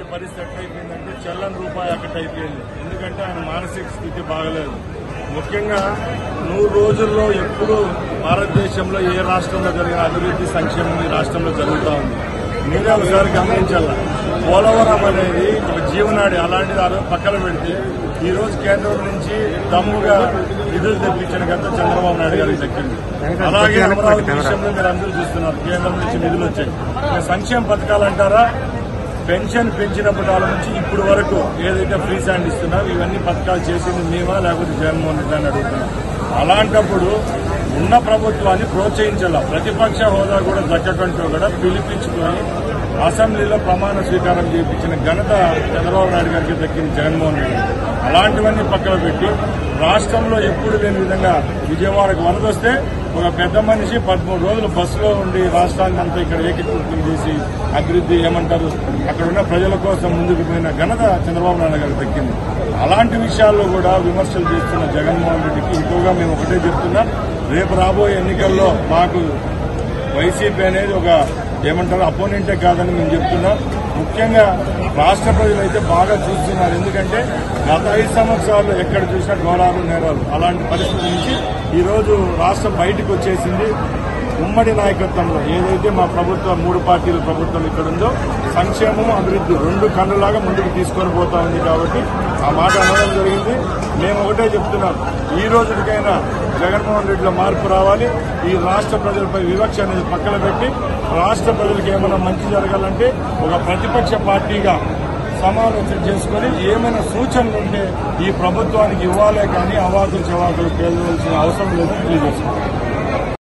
పరిస్థితి ఎట్లయిపోయిందంటే చెల్లని రూపాయి అక్కట అయిపోయింది ఎందుకంటే ఆయన మానసిక స్థితి బాగలేదు ముఖ్యంగా నూరు రోజుల్లో ఎప్పుడు భారతదేశంలో ఏ రాష్ట్రంలో జరిగిన అభివృద్ధి సంక్షేమం ఈ రాష్ట్రంలో జరుగుతూ ఉంది మీరే ఒకసారి గమనించాల పోలవరం అనేది ఒక జీవనాడి అలాంటిది ఆ రోజు పక్కన పెడితే ఈ రోజు కేంద్రం నుంచి దమ్ముగా నిధులు తెప్పించిన గత చంద్రబాబు నాయుడు గారికి దక్కింది అలాగే అమరావతి విషయంలో మీరు అందరూ చూస్తున్నారు కేంద్రం నుంచి నిధులు వచ్చాయి ఇక సంక్షేమ పథకాలు అంటారా పెన్షన్ పెంచినప్పటి వాళ్ళ నుంచి ఇప్పుడు వరకు ఏదైతే ఫ్రీ శాండ్ ఇస్తున్నారో ఇవన్నీ పథకాలు చేసింది మేమా లేకపోతే జగన్మోహన్ రెడ్డి అని అడుగుతున్నాం అలాంటప్పుడు ఉన్న ప్రభుత్వాన్ని ప్రోత్సహించాల ప్రతిపక్ష హోదా కూడా దక్కకంటూ కూడా పిలిపించుకొని అసెంబ్లీలో ప్రమాణ స్వీకారం చేయించిన ఘనత చంద్రబాబు నాయుడు గారికి దక్కింది జగన్మోహన్ రెడ్డి అలాంటివన్నీ పక్కన పెట్టి రాష్ట్రంలో ఎప్పుడు లేని విధంగా విజయవాడకు వరదొస్తే ఒక పెద్ద మనిషి పదమూడు రోజులు బస్సులో ఉండి రాష్ట్రాన్ని అంతా ఇక్కడ ఏకీకృతం చేసి అభివృద్ధి ఏమంటారు అక్కడ ఉన్న ప్రజల కోసం ముందుకు పోయిన ఘనత చంద్రబాబు నాయుడు గారికి దక్కింది అలాంటి విషయాల్లో కూడా విమర్శలు చేస్తున్న జగన్మోహన్ రెడ్డికి ఇంకోగా మేము ఒకటే చెప్తున్నా రేపు రాబోయే ఎన్నికల్లో మాకు వైసీపీ అనేది ఒక ఏమంటారు అపోనెంటే కాదని మేము చెప్తున్నాం ముఖ్యంగా రాష్ట్ర ప్రజలు అయితే బాగా చూస్తున్నారు ఎందుకంటే గత ఐదు సంవత్సరాలు ఎక్కడ చూసినా ఘోరాలు నేరాలు అలాంటి పరిస్థితి నుంచి ఈ రోజు రాష్ట్రం బయటకు వచ్చేసింది ఉమ్మడి నాయకత్వంలో ఏదైతే మా ప్రభుత్వం మూడు పార్టీల ప్రభుత్వం ఇక్కడ ఉందో సంక్షేమం అభివృద్ధి రెండు కన్నులాగా ముందుకు తీసుకొని పోతా ఉంది కాబట్టి ఆ మాట అనడం జరిగింది మేము ఒకటే చెప్తున్నాం ఈ రోజుకైనా జగన్మోహన్ రెడ్డిలో మార్పు రావాలి ఈ రాష్ట్ర ప్రజలపై వివక్ష అనేది పక్కన పెట్టి రాష్ట్ర ప్రజలకు ఏమైనా మంచి జరగాలంటే ఒక ప్రతిపక్ష పార్టీగా సమాలోచన చేసుకొని ఏమైనా సూచనలు ఉంటే ఈ ప్రభుత్వానికి ఇవ్వాలే కానీ అవాకులు చవాకులు పేదవలసిన అవసరం లేదని తెలియజేస్తున్నాం